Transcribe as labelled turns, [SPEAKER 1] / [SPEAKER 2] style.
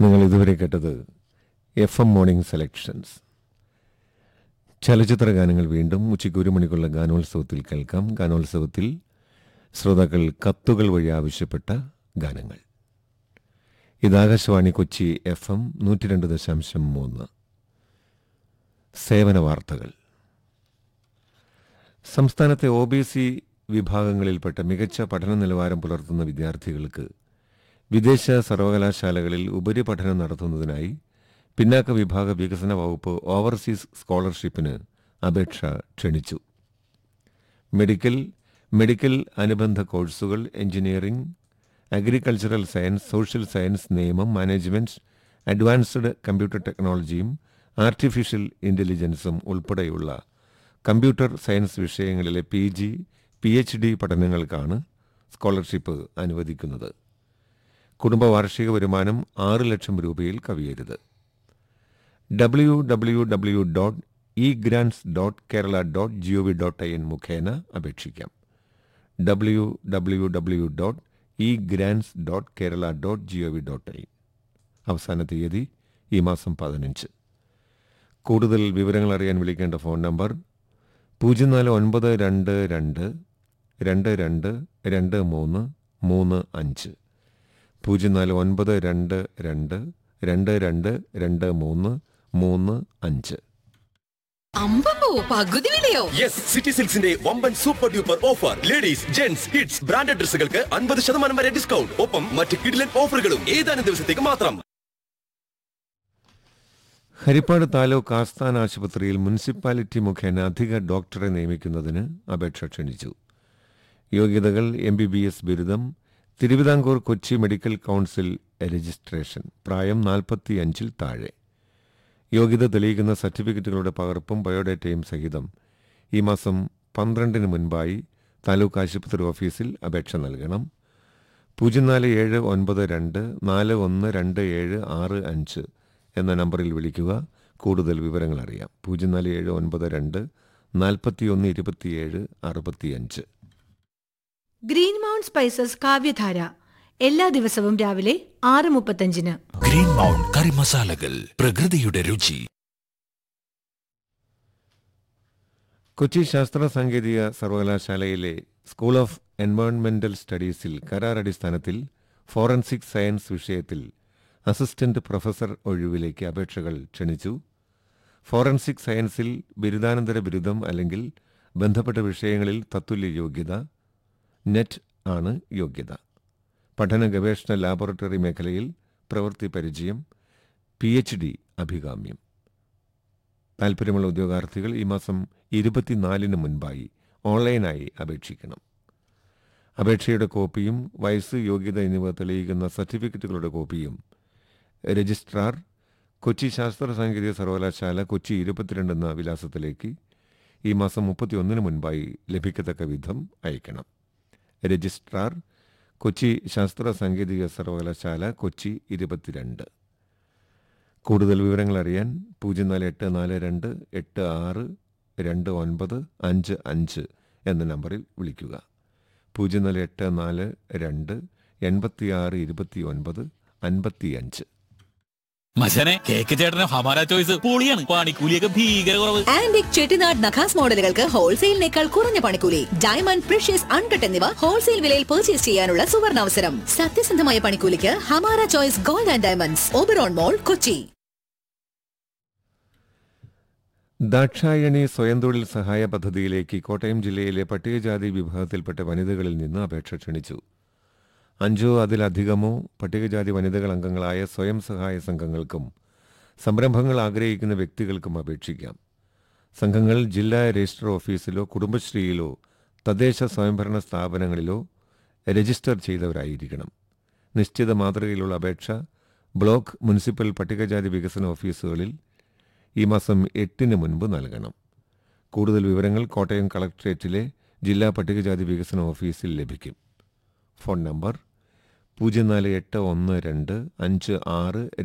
[SPEAKER 1] നിങ്ങൾ ഇതുവരെ കേട്ടത് എഫ് എം മോർണിംഗ് സെലക്ഷൻസ് ചലച്ചിത്ര ഗാനങ്ങൾ വീണ്ടും ഉച്ചയ്ക്ക് ഒരു മണിക്കുള്ള ഗാനോത്സവത്തിൽ കേൾക്കാം ഗാനോത്സവത്തിൽ ശ്രോതാക്കൾ കത്തുകൾ വഴി ആവശ്യപ്പെട്ട ഗാനങ്ങൾ ഇത് ആകാശവാണി കൊച്ചി എഫ് എം നൂറ്റി രണ്ട് ദശാംശം മൂന്ന് സേവന വാർത്തകൾ സംസ്ഥാനത്തെ ഒ ബി സി വിഭാഗങ്ങളിൽപ്പെട്ട മികച്ച പഠന നിലവാരം പുലർത്തുന്ന വിദ്യാർത്ഥികൾക്ക് വിദേശ സർവകലാശാലകളിൽ ഉപരിപഠനം നടത്തുന്നതിനായി പിന്നാക്ക വിഭാഗ വികസന വകുപ്പ് ഓവർസീസ് സ്കോളർഷിപ്പിന് അപേക്ഷ ക്ഷണിച്ചു മെഡിക്കൽ മെഡിക്കൽ അനുബന്ധ കോഴ്സുകൾ engineering agricultural science social science നിയമം മാനേജ്മെന്റ് അഡ്വാൻസ്ഡ് കമ്പ്യൂട്ടർ ടെക്നോളജിയും ആർട്ടിഫിഷ്യൽ ഇന്റലിജൻസും ഉൾപ്പെടെയുള്ള കമ്പ്യൂട്ടർ സയൻസ് വിഷയങ്ങളിലെ P G P H D പഠനങ്ങൾക്കാണ് സ്കോളർഷിപ്പ് അനുവദിക്കുന്നത് കുടുംബ വാർഷിക വരുമാനം ആറ് ലക്ഷം രൂപയിൽ കവിയരുത് W W W dot E grants dot Kerala dot G O V dot I N മുഖേന അപേക്ഷിക്കാം W W W dot E grants dot Kerala dot G O V dot I അവസാന തീയതി ഈ മാസം പതിനഞ്ച് കൂടുതൽ വിവരങ്ങൾ അറിയാൻ വിളിക്കേണ്ട ഫോൺ നമ്പർ പൂജ്യം നാല് ഒൻപത് രണ്ട് രണ്ട് രണ്ട് രണ്ട് രണ്ട് മൂന്ന് മൂന്ന് അഞ്ച് പൂജ്യം നാല് ഒൻപത് രണ്ട് രണ്ട് രണ്ട് രണ്ട് രണ്ട് മൂന്ന് മൂന്ന് അഞ്ച്
[SPEAKER 2] അമ്പമ്പോ പകുതി വിലയോ
[SPEAKER 3] യെസ് സിറ്റി സിൽക്സിന്റെ വമ്പൻ super duper offer ladies gents kids branded ഡ്രസ്സുകൾക്ക് അൻപത് ശതമാനം വരെ ഡിസ്കൗണ്ട് ഒപ്പം മറ്റ് കിഡിലൻ ഓഫറുകളും ഏതാനും ദിവസത്തേക്ക് മാത്രം
[SPEAKER 1] ഹരിപ്പാട് താലൂക്ക് ആസ്ഥാന ആശുപത്രിയിൽ മുനിസിപ്പാലിറ്റി മുഖേന അധിക ഡോക്ടറെ നിയമിക്കുന്നതിന് അപേക്ഷ ക്ഷണിച്ചു യോഗ്യതകൾ എം ബി ബി എസ് ബിരുദം Thiruvithamkoor Kochi medical council registration പ്രായം നാൽപ്പത്തിയഞ്ചിൽ താഴെ യോഗ്യത തെളിയിക്കുന്ന സർട്ടിഫിക്കറ്റുകളുടെ പകർപ്പും ബയോഡേറ്റയും സഹിതം ഈ മാസം പന്ത്രണ്ടിന് മുൻപായി താലൂക്ക് ആശുപത്രി ഓഫീസിൽ അപേക്ഷ നൽകണം പൂജ്യം നാല് ഏഴ് ഒൻപത് രണ്ട് നാല് ഒന്ന് രണ്ട് ഏഴ് ആറ് അഞ്ച് എന്ന നമ്പറിൽ വിളിക്കുക കൂടുതൽ വിവരങ്ങൾ അറിയാം പൂജ്യം നാല് ഏഴ് ഒൻപത് രണ്ട് നാൽപ്പത്തിയൊന്ന് ഇരുപത്തിയേഴ് അറുപത്തിയഞ്ച്
[SPEAKER 4] ഗ്രീൻ മൗണ്ട് സ്പൈസസ് കാവ്യധാര എല്ലാ ദിവസവും രാവിലെ ആറ് മുപ്പത്തഞ്ചിന്
[SPEAKER 5] ഗ്രീൻ മൗണ്ട് കറി മസാലകൾ പ്രകൃതിയുടെ രുചി
[SPEAKER 1] കൊച്ചി ശാസ്ത്ര സാങ്കേതിക സർവകലാശാലയിലെ സ്കൂൾ ഓഫ് എൻവയോൺമെന്റൽ സ്റ്റഡീസിൽ കരാർ അടിസ്ഥാനത്തിൽ ഫോറൻസിക് സയൻസ് വിഷയത്തിൽ അസിസ്റ്റന്റ് പ്രൊഫസർ ഒഴിവിലേക്ക് അപേക്ഷകൾ ക്ഷണിച്ചു ഫോറൻസിക് സയൻസിൽ ബിരുദാനന്തര ബിരുദം അല്ലെങ്കിൽ ബന്ധപ്പെട്ട വിഷയങ്ങളിൽ തത്തുല്യ യോഗ്യത നെറ്റ് ആണ് യോഗ്യത പഠന ഗവേഷണ ലാബോറട്ടറി മേഖലയിൽ പ്രവൃത്തി പരിചയം പി എച്ച് ഡി അഭികാമ്യം താൽപ്പര്യമുള്ള ഉദ്യോഗാർത്ഥികൾ ഈ മാസം ഇരുപത്തിനാലിന് മുൻപായി ഓൺലൈനായി അപേക്ഷിക്കണം അപേക്ഷയുടെ കോപ്പിയും വയസ്സ് യോഗ്യത എന്നിവ തെളിയിക്കുന്ന സർട്ടിഫിക്കറ്റുകളുടെ കോപ്പിയും രജിസ്ട്രാർ കൊച്ചി ശാസ്ത്ര സാങ്കേതിക സർവകലാശാല കൊച്ചി ഇരുപത്തിരണ്ട് എന്ന വിലാസത്തിലേക്ക് ഈ മാസം മുപ്പത്തിയൊന്നിന് മുൻപായി ലഭിക്കത്തക്ക വിധം അയക്കണം രജിസ്ട്രാർ കൊച്ചി ശാസ്ത്ര സാങ്കേതിക സർവകലാശാല കൊച്ചി ഇരുപത്തിരണ്ട് കൂടുതൽ വിവരങ്ങൾ അറിയാൻ പൂജ്യം നാല് എട്ട് നാല് രണ്ട് എട്ട് ആറ് രണ്ട് ഒൻപത് അഞ്ച് അഞ്ച് എന്ന നമ്പറിൽ വിളിക്കുക പൂജ്യം നാല് എട്ട് നാല് രണ്ട് എൺപത്തിയാറ് ഇരുപത്തി ഒൻപത് അൻപത്തിയഞ്ച്
[SPEAKER 5] മച്ചനെ കേക്ക് ചേട്ടന് ഹമാര ചോയ്സ് പൊളിയാണ് പണിക്കൂലിയൊക്കെ ഭീകര കുറവ്
[SPEAKER 2] ആന്റിക് ചെട്ടിനാട് നഖാസ് മോഡലുകൾക്ക് ഹോൾസെയിലിനേക്കാൾ കുറഞ്ഞ പണിക്കൂലി ഡയമണ്ട് പ്രഷ്യസ് അൺകട്ട് എന്നിവ ഹോൾസെയിൽ വിലയിൽ പർച്ചേസ് ചെയ്യാനുള്ള സുവർണാവസരം സത്യസന്ധമായ പണിക്കൂലിക്ക് Hamara choice gold and diamonds Oberon mall Kochi
[SPEAKER 1] Dakshayani സ്വയം തൊഴിൽ സഹായ പദ്ധതിയിലേക്ക് കോട്ടയം ജില്ലയിലെ പട്ടികജാതി വിഭാഗത്തിൽപ്പെട്ട വനിതകളിൽ നിന്ന് അപേക്ഷ ക്ഷണിച്ചു അഞ്ചോ അതിലധികമോ പട്ടികജാതി വനിതകൾ അംഗങ്ങളായ സ്വയം സഹായ സംഘങ്ങൾക്കും സംരംഭങ്ങൾ ആഗ്രഹിക്കുന്ന വ്യക്തികൾക്കും അപേക്ഷിക്കാം സംഘങ്ങൾ ജില്ലാ രജിസ്റ്റർ ഓഫീസിലോ കുടുംബശ്രീയിലോ തദ്ദേശ സ്വയംഭരണ സ്ഥാപനങ്ങളിലോ രജിസ്റ്റർ ചെയ്തവരായിരിക്കണം നിശ്ചിത മാതൃകയിലുള്ള അപേക്ഷ ബ്ലോക്ക് മുനിസിപ്പൽ പട്ടികജാതി വികസന ഓഫീസുകളിൽ ഈ മാസം എട്ടിന് മുൻപ് നൽകണം കൂടുതൽ വിവരങ്ങൾ കോട്ടയം കളക്ട്രേറ്റിലെ ജില്ലാ പട്ടികജാതി വികസന ഓഫീസിൽ ലഭിക്കും ഫോൺ നമ്പർ പൂജ്യം നാല് എട്ട് ഒന്ന് രണ്ട് അഞ്ച് ആറ്